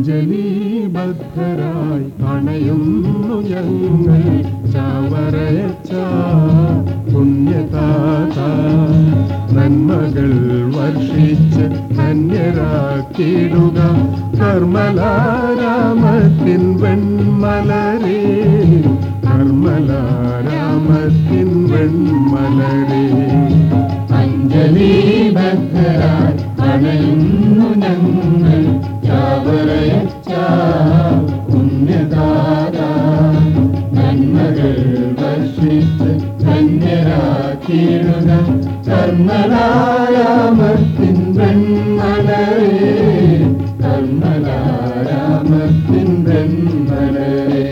അഞ്ജലിബദ്ധരായി അണയുന്നു ഞങ്ങൾ ചാവറയച്ച പുണ്യതാത നന്മകൾ വർഷിച്ച് ധന്യരാക്കിയിടുക കർമ്മലാരാമത്തിൻ വെൺമലരേ കർമ്മലാരാമത്തിൻ വെൺമലരേ അഞ്ജലിബദ്ധരായി അണയുന്നു ഞങ്ങൾ ചാവറയച്ച പുണ്യദാത നന്മകൾ വർഷിച്ച് ധന്യരാക്കിയിടുക കർമ്മലാരാമത്തിൻ വെൺമലരേ കർമ്മലാരാമത്തിൻ വെൺമലരേ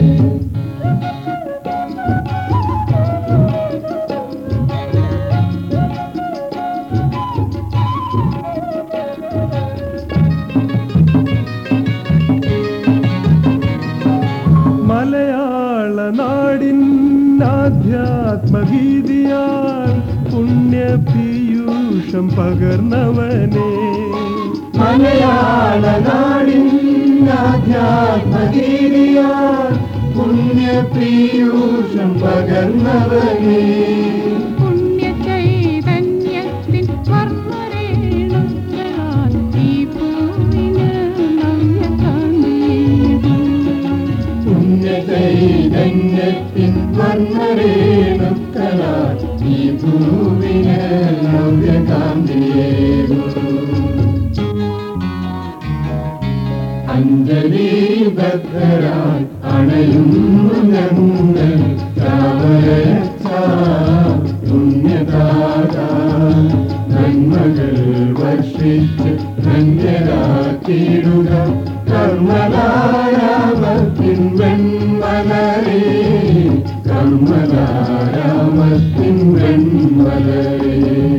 മലയാള നാടിൻ ആധ്യാത്മഗീതിയാൽ പുണ്യ പീയൂഷം പകർന്നവനെ മലയാള നാടിൻ ആധ്യാത്മഗീരിയാൽ പുണ്യപീയൂഷം പകർന്നവനേ പുണ്യചൈതന്യത്തിൻ വർണ്ണരേണുകളാൽ ഈ പൂവിന് നവ്യകാന്തിയേകും. പുണ്യചൈതന്യത്തിൻ വർണ്ണരേണുക്കളാൽ ഈ ഭൂവിന് നവ്യകാന്തിയേകൂ അഞ്ജലിബദ്ധരായി അണയുന്നു ഞങ്ങൾ ചാവരച്ച പുണ്യദാത നന്മകൾ വർഷിച്ച് ധന്യരാക്കിയിടുക കർമ്മലാരാമത്തിൻ വെൺമലരേ കർമ്മലാരാമത്തിൻ വെൺമലരേ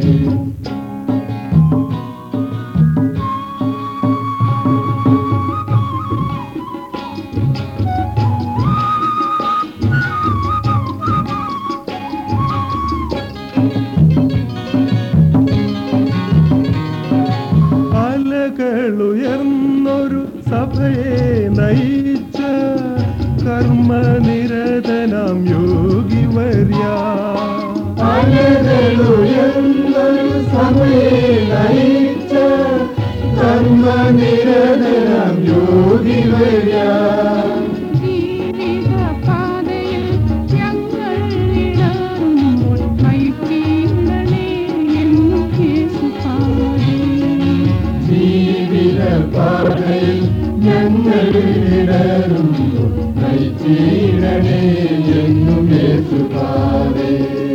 അലകളുയർന്നൊരു സഭയെ നയിച്ച കർമ്മനിരതനാം യോഗി വര്യ അലകളുയർന്നൊരു സഭയെ നയിച്ച കർമ്മനിരതനം യോഗി വരാം ജീവിതപാതയിൽ ഞങ്ങൾ ഇടറുമ്പോൾ നയിക്കണേ എന്നും യേശുപാതേ. ജീവിത പാതയിൽ ഞങ്ങളിടരുന്നു നയിച്ചിടണേ എന്നും യേശുപാതേ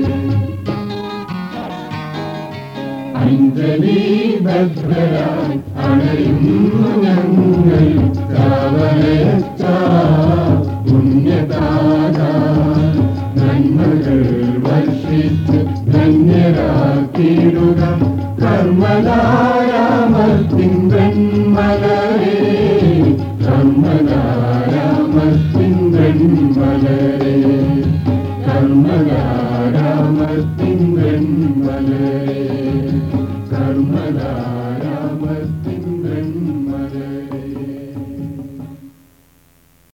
അഞ്ജലിബദ്ധരായി അണയുന്നു ഞങ്ങൾ കാവലയച്ച പുണ്യദാത നന്മകൾ വർഷിച്ച് ധന്യരാക്കിയിടുക കർമ്മലാരാമത്തിൻ വെൺമലരേ കർമ്മലാരാമത്തിൻ വെൺമലരേ കർമ്മലാരാമത്തിൻ വെൺമലരേ കർമ്മലാരാമത്തിൻ